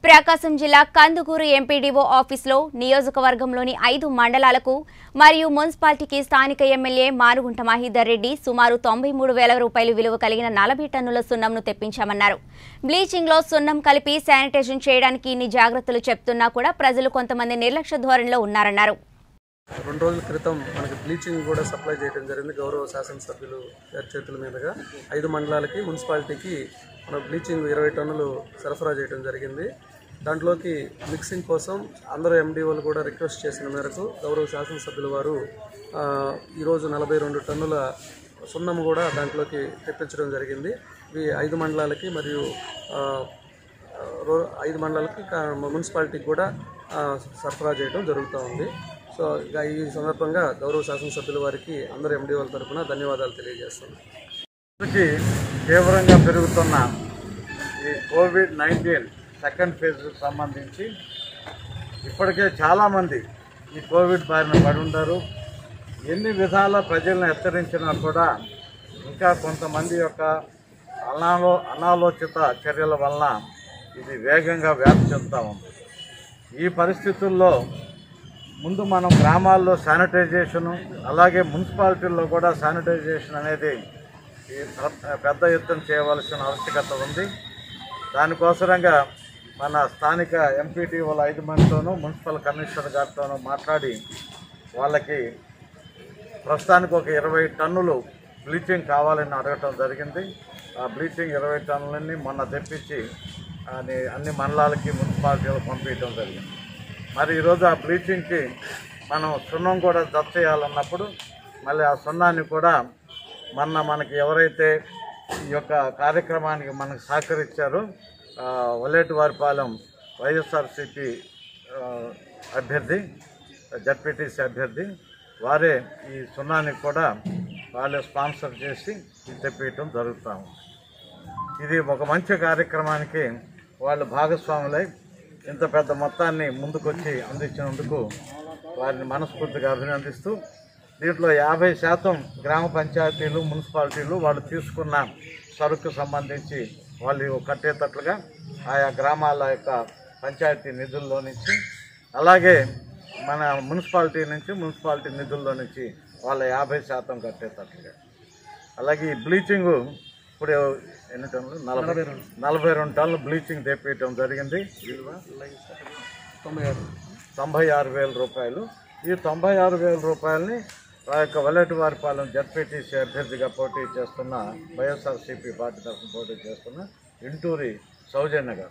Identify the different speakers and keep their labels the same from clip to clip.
Speaker 1: ప్రకాశం జిల్లా కందుకూరు ఎంపీడీఓ ఆఫీసులో నియోజకవర్గంలోని ఐదు మండలాలకు మరియు మున్సిపాలిటీకి స్థానిక ఎమ్మెల్యే మానుగుంట మహీధర్ రెడ్డి సుమారు తొంభై మూడు వేల రూపాయలు విలువ కలిగిన నలభై టన్నుల సున్నంను తెప్పించామన్నారు బ్లీచింగ్లో సున్నం కలిపి శానిటైజేషన్ చేయడానికి ఇన్ని జాగ్రత్తలు చెప్తున్నా కూడా ప్రజలు కొంతమంది నిర్లక్ష్య ధోరణిలో ఉన్నారన్నారు
Speaker 2: రెండు రోజుల క్రితం మనకి బ్లీచింగ్ కూడా సప్లై చేయడం జరిగింది గౌరవ శాసనసభ్యులు గారి చేతుల మీదుగా ఐదు మండలాలకి మున్సిపాలిటీకి మన బ్లీచింగ్ ఇరవై టన్నులు సరఫరా చేయడం జరిగింది దాంట్లోకి మిక్సింగ్ కోసం అందరూ ఎండిఓలు కూడా రిక్వెస్ట్ చేసిన మేరకు గౌరవ శాసనసభ్యుల వారు ఆ, ఈరోజు నలభై రెండు టన్నుల సున్నం కూడా దాంట్లోకి తెప్పించడం జరిగింది ఇవి ఐదు మండలాలకి మరియు ఆ, రో- ఐదు మండలాలకి కా- మున్సిపాలిటీకి కూడా ఆ, సరఫరా చేయడం జరుగుతూ ఉంది సో ఇక ఈ సందర్భంగా గౌరవ శాసనసభ్యుల వారికి అందరు ఎండిఓల తరఫున ధన్యవాదాలు తెలియజేస్తున్నాను
Speaker 3: కి తీవ్రంగా పెరుగుతున్న ఈ కోవిడ్ నైన్టీన్ సెకండ్ ఫేజ్కి సంబంధించి ఇప్పటికే చాలామంది ఈ కోవిడ్ బారిన పడి ఉంటారు ఎన్ని విధాల ప్రజలను హెచ్చరించినా కూడా ఇంకా కొంతమంది యొక్క అనాలో అనాలోచిత చర్యల వలన ఇది వేగంగా వ్యాప్తి చెందుతూ ఉంది ఈ పరిస్థితుల్లో ముందు మనం గ్రామాల్లో శానిటైజేషను అలాగే మున్సిపాలిటీల్లో కూడా శానిటైజేషన్ అనేది ఈ ప్ర- పెద్ద ఎత్తున చేయవలసిన ఆవశ్యకత ఉంది దానికోసరంగా మన స్థానిక ఎంపీటీ వాళ్ళ ఐదు మందితోనూ మున్సిపల్ కమిషనర్ గారితోనూ మాట్లాడి వాళ్ళకి ప్రస్తుతానికి ఒక ఇరవై టన్నులు బ్లీచింగ్ కావాలని అడగటం జరిగింది ఆ బ్లీచింగ్ ఇరవై టన్నులన్నీ మొన్న తెప్పించి అని అన్ని మండలాలకి మున్సిపాలిటీలకు పంపించడం జరిగింది మరి ఈరోజు ఆ బ్లీచింగ్కి మనం సున్నం కూడా జత చేయాలన్నప్పుడు మళ్ళీ ఆ సున్నాన్ని కూడా మొన్న మనకి ఎవరైతే ఈ యొక్క కార్యక్రమానికి మనకు సహకరించారో ఆ, వలేటివారిపాలెం వైఎస్ఆర్సిపి ఆ, అభ్యర్థి జడ్పీటీసీ అభ్యర్థి వారే ఈ సున్నానికి కూడా వాళ్ళే స్పాన్సర్ చేసి ఇది తెప్పించడం జరుగుతూ ఉంది ఇది ఒక మంచి కార్యక్రమానికి వాళ్ళు భాగస్వాములై ఇంత పెద్ద మొత్తాన్ని ముందుకొచ్చి అందించినందుకు వారిని మనస్ఫూర్తిగా అభినందిస్తూ దీంట్లో యాభై శాతం గ్రామ పంచాయతీలు మున్సిపాలిటీలు వాళ్ళు తీసుకున్న సరుకు సంబంధించి వాళ్ళు కట్టేటట్లుగా ఆయా గ్రామాల యొక్క పంచాయతీ నిధుల్లో నుంచి అలాగే మన మున్సిపాలిటీ నుంచి మున్సిపాలిటీ నిధుల్లో నుంచి వాళ్ళ యాభై శాతం కట్టేటట్లుగా అలాగే ఈ బ్లీచింగ్ ఇప్పుడు ఎన్ని టన్నులు నలభై నలభై రెండు టన్నులు బ్లీచింగ్ తెప్పించడం జరిగింది విలువ
Speaker 2: తొంభై ఆరు
Speaker 3: తొంభై ఆరు వేల రూపాయలు ఈ తొంభై ఆరు వేల రూపాయలని ఆ యొక్క వల్లటివారిపాలెం జడ్పీటీసీ అభ్యర్థిగా పోటీ చేస్తున్న వైఎస్ఆర్సీపీ పార్టీ తరఫున పోటీ చేస్తున్న ఇంటూరి సౌజన్య గారు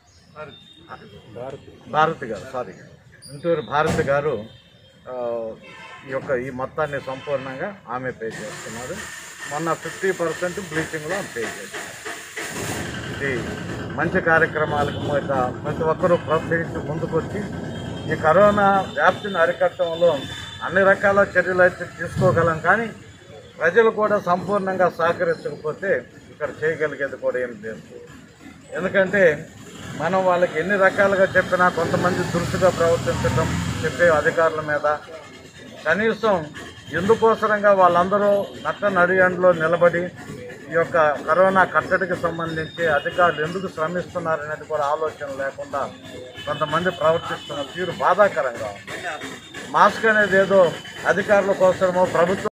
Speaker 3: భారతి గారు సారీ ఇంటూరి భారతి గారు ఆ, ఈ యొక్క ఈ మొత్తాన్ని సంపూర్ణంగా ఆమె పే చేస్తున్నారు మొన్న ఫిఫ్టీ పర్సెంట్ బ్లీచింగ్లో ఆమె పే చేస్తున్నారు ఇది మంచి కార్యక్రమాలకు మొదట ప్రతి ఒక్కరూ ప్రోత్సహించి ముందుకొచ్చి ఈ కరోనా వ్యాప్తిని అరికట్టడంలో అన్ని రకాల చర్యలు అయితే తీసుకోగలం కానీ ప్రజలు కూడా సంపూర్ణంగా సహకరించకపోతే ఇక్కడ చేయగలిగేది కూడా ఏం లేదు ఎందుకంటే మనం వాళ్ళకి ఎన్ని రకాలుగా చెప్పినా కొంతమంది దురుసుగా ప్రవర్తించడం చెప్పే అధికారుల మీద కనీసం ఎందుకోసరంగా వాళ్ళందరూ నట్ట నడియండ్లో నిలబడి ఈ యొక్క కరోనా కట్టడికి సంబంధించి అధికారులు ఎందుకు శ్రమిస్తున్నారు అనేది కూడా ఆలోచన లేకుండా కొంతమంది ప్రవర్తిస్తున్న తీరు బాధాకరంగా ఉంది మాస్క్ అనేది ఏదో అధికారుల కోసమో ప్రభుత్వం